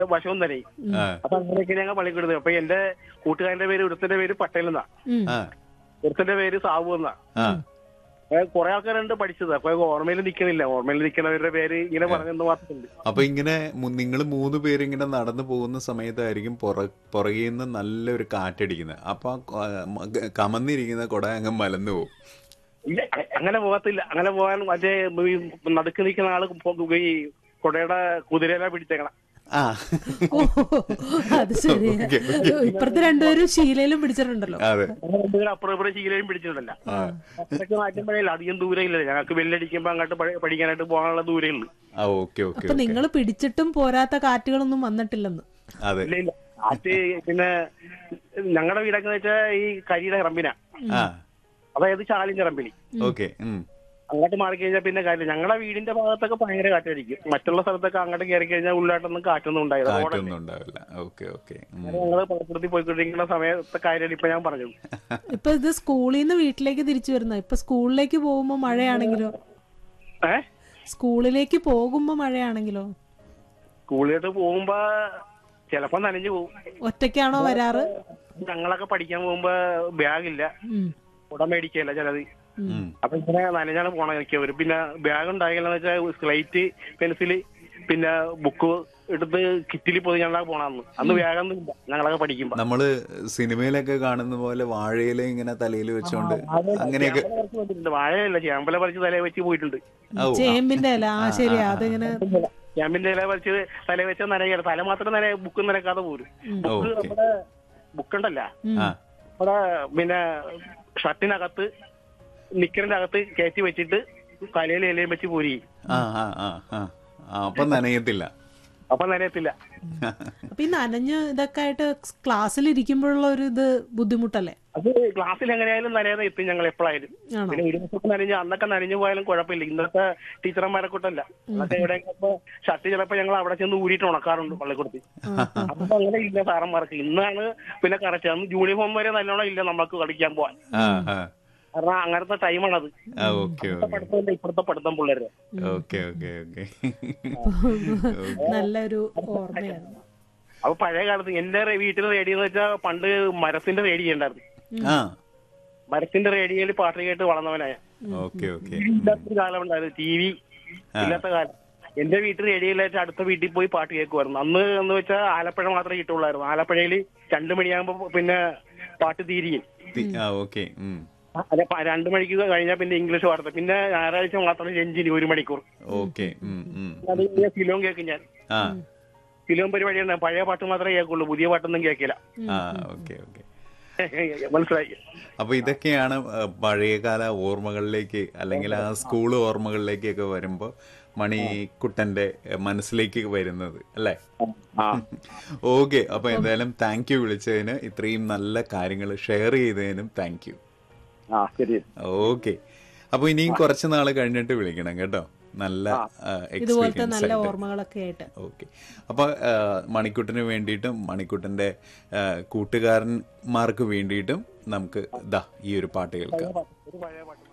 വശവും തന്നെ ആ അപ്പൊ അങ്ങനെയൊക്കെ ഞങ്ങൾ പള്ളിക്കൂടുന്നത് അപ്പൊ എന്റെ കൂട്ടുകാരന്റെ പേര് ഒരുത്തന്റെ പേര് പട്ടേൽ എന്നാ ഉം. ആ ഒരുത്തന്റെ പേര് സാബു എന്നാ ആ കുറെ ആൾക്കാരുണ്ട് പഠിച്ചത് അപ്പൊ ഓർമ്മയിൽ നിൽക്കണില്ല ഓർമ്മയിൽ നിൽക്കുന്നവരുടെ പേര് ഇങ്ങനെ പറഞ്ഞെന്ന് മാത്രമുണ്ട് അപ്പൊ ഇങ്ങനെ നിങ്ങൾ മൂന്ന് പേര് ഇങ്ങനെ നടന്നു പോകുന്ന സമയത്തായിരിക്കും പുറ പുറകിൽ നിന്ന് നല്ലൊരു കാറ്റടിക്കുന്നത് അപ്പൊ ആ, മ- കമന്നിരിക്കുന്ന കുട അങ്ങ് മലന്നു പോകും ഇല്ല അ- അങ്ങനെ പോകത്തില്ല അങ്ങനെ പോകാൻ മറ്റേ ഈ നടുക്ക് നിൽക്കുന്ന ആള് പോ- ഈ കുടയുടെ കുതിരയില പിടിച്ചേക്കണം ആ ഓ, അത് ശരിയാ ഓക്കേ, ഓക്കേ. ഇപ്പുറത്തെ രണ്ടുപേരും ശീലയിലും പിടിച്ചിട്ടുണ്ടല്ലോ അതെ അങ്ങനെ രണ്ടുപേരും അപ്പുറം ഇപ്പുറം ശീലയും പിടിച്ചിട്ടുണ്ടല്ല ആ അതൊക്കെ മാറ്റുമ്പോഴേ അധികം ദൂരം ഇല്ല ഞങ്ങൾക്ക് ബെല്ലടിക്കുമ്പോ അങ്ങോട്ട് പഠി- പഠിക്കാനായിട്ട് പോകാനുള്ള ദൂരേ ഉള്ളൂ ആ ഓക്കെ ഓക്കെ അപ്പൊ നിങ്ങൾ പിടിച്ചിട്ടും പോരാത്ത കാറ്റുകളൊന്നും വന്നിട്ടില്ലെന്ന് അതെ ഇല്ല ഇല്ല കാറ്റ് പിന്നെ ഞങ്ങളുടെ വീടൊക്കെ വെച്ചാൽ ഈ കരിയുടെ ഇറമ്പിന ആ അതായത് ചാലിന്റെ ഇറമ്പിനി ഓക്കെ ഉം അങ്ങോട്ട് മാറി കഴിഞ്ഞാൽ പിന്നെ കാര്യം ഞങ്ങളുടെ വീടിന്റെ ഭാഗത്തൊക്കെ ഭയങ്കര കാറ്റായിരിക്കും മറ്റുള്ള സ്ഥലത്തൊക്കെ അങ്ങോട്ട് കയറി കഴിഞ്ഞാൽ ഉള്ളായിട്ടൊന്നും കാറ്റൊന്നും ഉണ്ടായത് കാറ്റൊന്നും ഉണ്ടാവില്ല ഓക്കെ ഓക്കെ ഞങ്ങള് പലപ്പുറത്തി പോയിക്കൊണ്ടിരിക്കുന്ന സമയത്തെ കാര്യമാണ് ഇപ്പൊ ഞാൻ പറഞ്ഞത് ഇപ്പൊ ഇത് സ്കൂളിൽ നിന്ന് വീട്ടിലേക്ക് തിരിച്ചു വരുന്ന ഇപ്പൊ സ്കൂളിലേക്ക് പോകുമ്പോ മഴയാണെങ്കിലോ ഏഹ് സ്കൂളിലേക്ക് പോകുമ്പോ മഴയാണെങ്കിലോ സ്കൂളിലോട്ട് പോകുമ്പോ ചിലപ്പോ നനഞ്ഞു പോകും ഒറ്റയ്ക്കാണോ വരാറ് ഞങ്ങളൊക്കെ പഠിക്കാൻ പോകുമ്പോ ബാഗില്ല ഉം. കുട മേടിക്കല്ല ചിലത് ഉം അപ്പൊ ഇങ്ങനെ നനഞ്ഞാണ് പോണത് മിക്കവരും പിന്നെ ബാഗ് ഉണ്ടാകില്ലെന്ന് വെച്ചാൽ സ്ലേറ്റ് പെൻസില് പിന്നെ ബുക്ക് എടുത്ത് കിറ്റിൽ പൊതിഞ്ഞാണ് പോണെന്ന് അന്ന് ബാഗൊന്നും ഇല്ല ഞങ്ങളൊക്കെ പഠിക്കുമ്പോ നമ്മള് സിനിമയിലൊക്കെ കാണുന്ന പോലെ വാഴയില ഇങ്ങനെ തലയിൽ വെച്ചോണ്ട് അങ്ങനെയൊക്കെ ചേമ്പല പറിച്ച് വന്നിട്ടുണ്ട്. വാഴയല്ല ചേമ്പല പറിച്ച് തലയിൽ വെച്ച് പോയിട്ടുണ്ട് ഓ ചേമ്പിന്റെ അല്ല ആ ശരിയാ അതിങ്ങനെ ചേമ്പിന്റെ ഇല പറിച്ച് തലയിൽ വെച്ച നനയാണ് തല മാത്രം നന ബുക്ക് നനക്കാതെ പോരും ബുക്ക് ഓക്കെ നമ്മുടെ ബുക്ക് ഉണ്ടല്ല ആ നമ്മുടെ പിന്നെ ഷർട്ടിനകത്ത് നിക്കറിന്റെ അകത്ത് കയറ്റി വെച്ചിട്ട് തലയിൽ ഇലയും വെച്ച് പോരി ആ ആ ആ ആ ആ, അപ്പൊ നനയത്തില്ല അപ്പൊ നനയത്തില്ല അപ്പൊ ഈ നനഞ്ഞ് ഇതൊക്കെ ആയിട്ട് ക്ലാസ്സിൽ ഇരിക്കുമ്പോഴുള്ള ഒരു ഇത് ബുദ്ധിമുട്ടല്ലേ അത് ക്ലാസ്സിൽ എങ്ങനെയായാലും നനയാതെ എത്തും ഞങ്ങൾ എപ്പോഴായാലും ആണോ പിന്നെ ഒരു ദിവസം നനഞ്ഞ് അന്നൊക്കെ നനഞ്ഞു പോയാലും കുഴപ്പമില്ല ഇന്നത്തെ ടീച്ചർമാരെ കൂട്ടല്ല അന്നൊക്കെ എവിടെയൊക്കെ ഷർട്ട് ചിലപ്പോ ഞങ്ങൾ അവിടെ ചെന്ന് ഊരിയിട്ട് ഉണക്കാറുണ്ട് പള്ളിക്കൂടത്തിൽ അപ്പൊ അങ്ങനെ ഇല്ല സാറന്മാർക്ക് ഇന്നാണ് പിന്നെ കറക്റ്റ് അന്ന് യൂണിഫോം വരെ നല്ലോണം ഇല്ല നമുക്ക് കളിക്കാൻ പോവാൻ ആ ആ കാരണം അങ്ങനത്തെ ടൈമാണത് ആ ഓക്കെ ഓക്കെ പഠിത്തമില്ല ഇപ്പോഴത്തെ പഠിത്തം പിള്ളേരുടെ ഓക്കെ ഓക്കെ ഓക്കെ നല്ലൊരു ഓർമ്മയാണ് അപ്പൊ പഴയ കാലത്ത് എന്റെ റേ- വീട്ടിൽ റേഡിയോ എന്ന് വെച്ചാൽ പണ്ട് മരത്തിന്റെ റേഡിയോ ഉണ്ടായിരുന്നു ആ മരത്തിന്റെ റേഡിയോയിൽ പാട്ട് കേട്ട് വളർന്നവനായ ഓക്കെ ഓക്കെ ഇല്ലാത്തൊരു കാലം ഉണ്ടായിരുന്നു ടി വി ഇല്ലാത്ത കാലം എന്റെ വീട്ടിൽ റേഡിയോയിലായിട്ട് അടുത്ത വീട്ടിൽ പോയി പാട്ട് കേൾക്കുമായിരുന്നു അന്ന് എന്ന് വെച്ചാൽ ആലപ്പുഴ മാത്രമേ കിട്ടുള്ളായിരുന്നു ആലപ്പുഴയിൽ രണ്ടു മണിയാകുമ്പോ പിന്നെ പാട്ട് തീരിയും ആ ഓക്കെ ഉം അതെ പ- രണ്ടു മണിക്ക് കഴിഞ്ഞാൽ പിന്നെ ഇംഗ്ലീഷ് വാർത്ത പിന്നെ ഞായറാഴ്ച മാത്രം രഞ്ജിനി ഒരു മണിക്കൂർ ഓക്കെ ഉം ഉം അത് പിന്നെ ഫിലോം കേൾക്കും ഞാൻ ആ ഫിലോം പരിപാടിയാണ് പഴയ പാട്ട് മാത്രമേ കേൾക്കുള്ളൂ പുതിയ പാട്ടൊന്നും കേൾക്കില്ല ആ ഓക്കെ ഓക്കെ മനസ്സിലായി അപ്പൊ ഇതൊക്കെയാണ് ആ, പഴയകാല ഓർമ്മകളിലേക്ക് അല്ലെങ്കിൽ ആ സ്കൂൾ ഓർമ്മകളിലേക്കൊക്കെ വരുമ്പോ മണിക്കുട്ടന്റെ ആ, മനസ്സിലേക്ക് വരുന്നത് അല്ലേ ആ ഓക്കെ അപ്പൊ എന്തായാലും താങ്ക് യു വിളിച്ചതിന് ഇത്രയും നല്ല കാര്യങ്ങൾ ഷെയർ ചെയ്തതിനും താങ്ക് യു ആ ശരി ഓക്കെ അപ്പൊ ഇനിയും കുറച്ച് നാള് കഴിഞ്ഞിട്ട് വിളിക്കണം കേട്ടോ നല്ല ഇതുപോലത്തെ എക്സ്പീരിയൻസ് നല്ല ആയിട്ട് ഓർമ്മകളൊക്കെ ആയിട്ട് ഓക്കെ അപ്പൊ ആ, മണിക്കുട്ടന് വേണ്ടിയിട്ടും മണിക്കുട്ടന്റെ ആ, കൂട്ടുകാരന്മാർക്ക് വേണ്ടിയിട്ടും നമുക്ക് ദാ ഈ ഒരു പാട്ട് കേൾക്കാം ഒരു പഴയ പാട്ട്